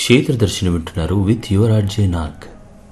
క్షేత్ర దర్శనం వింటున్నారు విత్ యువర్ ఆర్జే నాగ్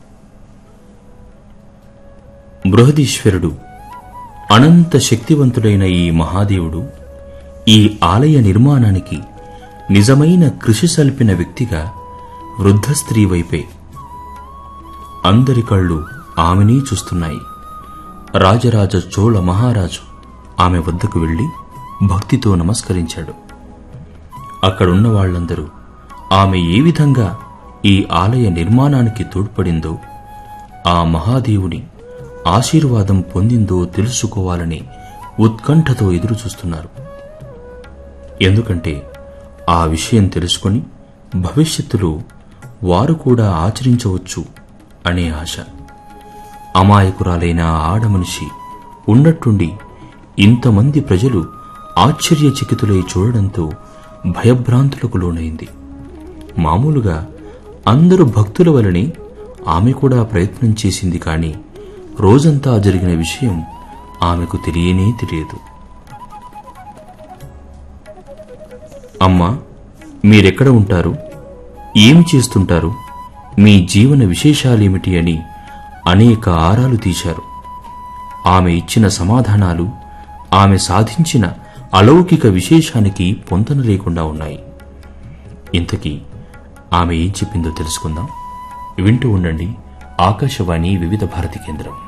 బృహదీశ్వరుడు అనంత శక్తివంతుడైన ఈ మహాదేవుడు ఈ ఆలయ నిర్మాణానికి నిజమైన కృషి సల్పిన వ్యక్తిగా వృద్ధ స్త్రీ వైపే అందరి కళ్ళు ఆమెనే చూస్తున్నాయి రాజరాజ చోళ మహారాజు ఆమె వద్దకు వెళ్లి భక్తితో నమస్కరించాడు అక్కడున్న వాళ్ళందరూ ఆమె ఏ విధంగా ఈ ఆలయ నిర్మాణానికి తోడ్పడిందో ఆ మహాదేవుని ఆశీర్వాదం పొందిందో తెలుసుకోవాలని ఉత్కంఠతో ఎదురుచూస్తున్నారు ఎందుకంటే ఆ విషయం తెలుసుకొని భవిష్యత్తులో వారు కూడా ఆచరించవచ్చు అనే ఆశ అమాయకురాలైన ఆ ఆడమనిషి ఉన్నట్టుండి ఇంతమంది ప్రజలు ఆశ్చర్యచకితులై చూడడంతో భయభ్రాంతులకు లోనైంది మామూలుగా అందరు భక్తుల వలనే ఆమె కూడా ప్రయత్నం చేసింది కాని రోజంతా జరిగిన విషయం ఆమెకు తెలియనే తెలియదు అమ్మా మీరెక్కడ ఉంటారు ఏమి చేస్తుంటారు మీ జీవన విశేషాలేమిటి అని అనేక ఆరాలు తీశారు ఆమె ఇచ్చిన సమాధానాలు ఆమె సాధించిన అలౌకిక విశేషానికి పొంతన లేకుండా ఉన్నాయి ఇంతకీ ఆమె ఏం చెప్పిందో తెలుసుకుందాం వింటూ ఉండండి ఆకాశవాణి వివిధ భారతి కేంద్రం